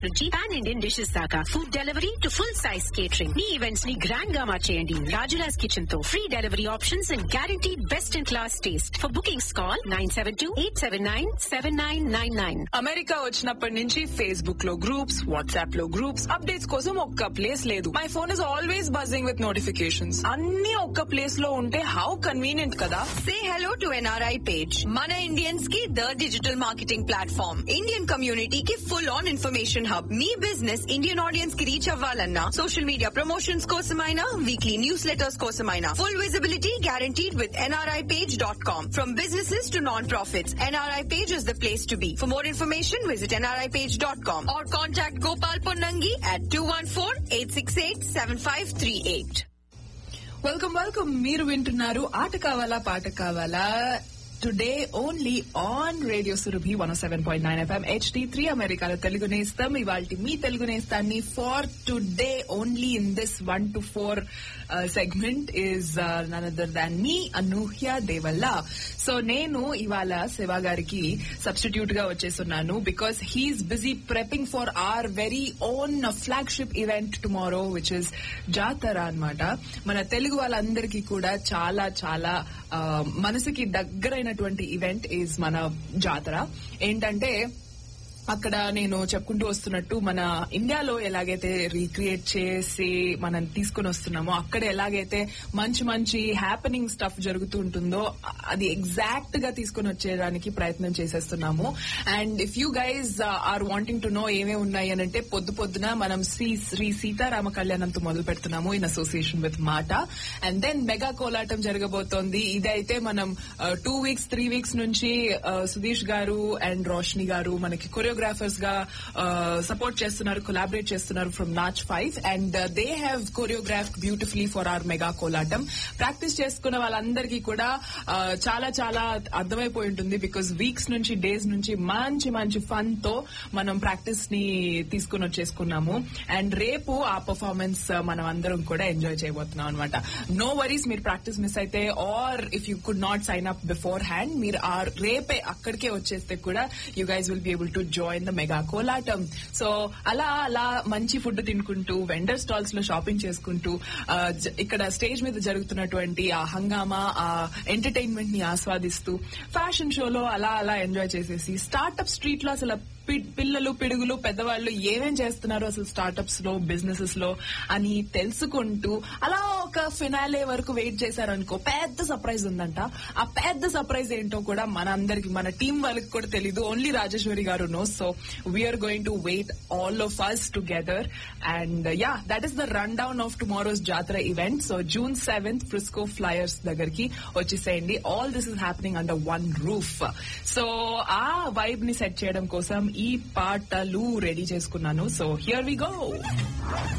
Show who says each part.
Speaker 1: నుంచి pan Indian dishes దాకా food delivery to full size catering మీ ఈవెంట్స్ ని గ్రాండ్ గా మార్చేయండి రాజులాస్ కిచెన్ తో free delivery options and guarantee best in class taste for bookings call nine seven two eight seven nine seven nine nine nine
Speaker 2: America వచ్చినప్పటి నుంచి Facebook లో groups WhatsApp లో groups updates కోసం ఒక్క ప్లేస్ లేదు my phone is always buzzing with notifications అన్ని ఒక్క place లో ఉంటే హౌ కన్వీనియంట్ కదా
Speaker 3: Say hello to NRI page. Mana Indians की the digital marketing platform. Indian community की full on information hub. Me business Indian audience की reach అవ్వాలన్నా social media promotions కోసమైనా weekly newsletters కోసమైనా full visibility guaranteed with nripage.com. From businesses to non-profits, NRI page is the place to be. For more information, visit nripage.com or contact Gopal Ponnangi at 214-868-7538.
Speaker 2: Welcome welcome మీరు వింటున్నారు ఆట కావాలా పాట కావాలా today only on radio Surabhi one seven point nine FM HD three అమెరికాలో తెలుగు నేస్తాం ఇవాళ మీ తెలుగు నేస్తాన్ని for today only in this one to four segment is none other than మీ అనూహ్య దేవల్ల సో నేను ఇవాళ శివ గారికి సబ్స్టిట్యూట్ గా వచ్చేస్తున్నాను because he's busy prepping for our very own flagship event tomorrow which is jatara అన్నమాట మన తెలుగు వాళ్ళందరికీ కూడా చాలా చాలా ఆ, మనసుకి దగ్గరైనటువంటి ఈవెంట్ ఈజ్ మన జాతర ఏంటంటే అక్కడ నేను చెప్పుకుంటూ వస్తున్నట్టు మన ఇండియాలో ఎలాగైతే రీక్రియేట్ చేసి మనం తీసుకుని వస్తున్నామో అక్కడ ఎలాగైతే మంచి మంచి హ్యాపెనింగ్ స్టఫ్ జరుగుతూ ఉంటుందో అది ఎగ్జాక్ట్ గా తీసుకుని వచ్చేయడానికి ప్రయత్నం చేసేస్తున్నాము and if you guys are wanting to know ఏమేమి ఉన్నాయి అని అంటే పొద్దు పొద్దున మనం శ్రీ శ్రీ సీతారామ కళ్యాణంతో మొదలు పెడుతున్నాము in association with MATA and then mega kolatam జరగబోతోంది ఇదైతే మనం టూ వీక్స్ త్రీ వీక్స్ నుంచి ఆ, సుధీష్ గారు అండ్ రోషిని గారు మనకి కొరియోగ్రాఫర్స్ గా సపోర్ట్ చేస్తున్నారు కొలాబరేట్ చేస్తున్నారు from Naach five and they have choreograph beautifully for our mega kolatam practice చేసుకున్న వాళ్ళందరికీ కూడా ఆ, చాలా చాలా అర్థమైపోయి ఉంటుంది బికాస్ వీక్స్ నుంచి డేస్ నుంచి మంచి మంచి ఫన్ తో మనం ప్రాక్టీస్ ని తీసుకుని వచ్చేసుకున్నాము అండ్ రేపు ఆ పర్ఫార్మెన్స్ మనం అందరం కూడా ఎంజాయ్ చేయబోతున్నాం అనమాట నో వరీస్ మీరు ప్రాక్టీస్ మిస్ అయితే or if you could not sign up beforehand మీరు ఆ రేపే అక్కడికే వచ్చేస్తే కూడా you guys will be able to join the mega kolatam so అలా అలా మంచి ఫుడ్ తినుకుంటూ వెండర్ స్టాల్స్ లో షాపింగ్ చేసుకుంటూ ఆ, జ- ఇక్కడ స్టేజ్ మీద జరుగుతున్నటువంటి ఆ హంగామా ఆ ఎంటర్టైన్మెంట్ ని ఆస్వాదిస్తూ ఫ్యాషన్ షోలో అలా అలా ఎంజాయ్ చేసేసి స్టార్ట్అప్ స్ట్రీట్ లో అసలు పి- పిల్లలు పిడుగులు పెద్దవాళ్ళు ఏమేం చేస్తున్నారు అసలు స్టార్ట్అప్స్ లో బిజినెసెస్ లో అని తెలుసుకుంటూ అలా ఒక ఫినాలే వరకు వెయిట్ చేశారనుకో పెద్ద సర్ప్రైజ్ ఉందంట ఆ పెద్ద సర్ప్రైజ్ ఏంటో కూడా మన అందరికి మన టీం వాళ్ళకి కూడా తెలీదు ఓన్లీ రాజేశ్వరి గారు no so we're going to wait all of us together and yeah that is the rundown of tomorrow's jatara event so June seventh Frisco Flyers దగ్గరికి వచ్చేసేయండి all this is happening under one roof so ఆ vibe ని set చేయడం కోసం ఈ పాటలు ready చేసుకున్నాను so here we go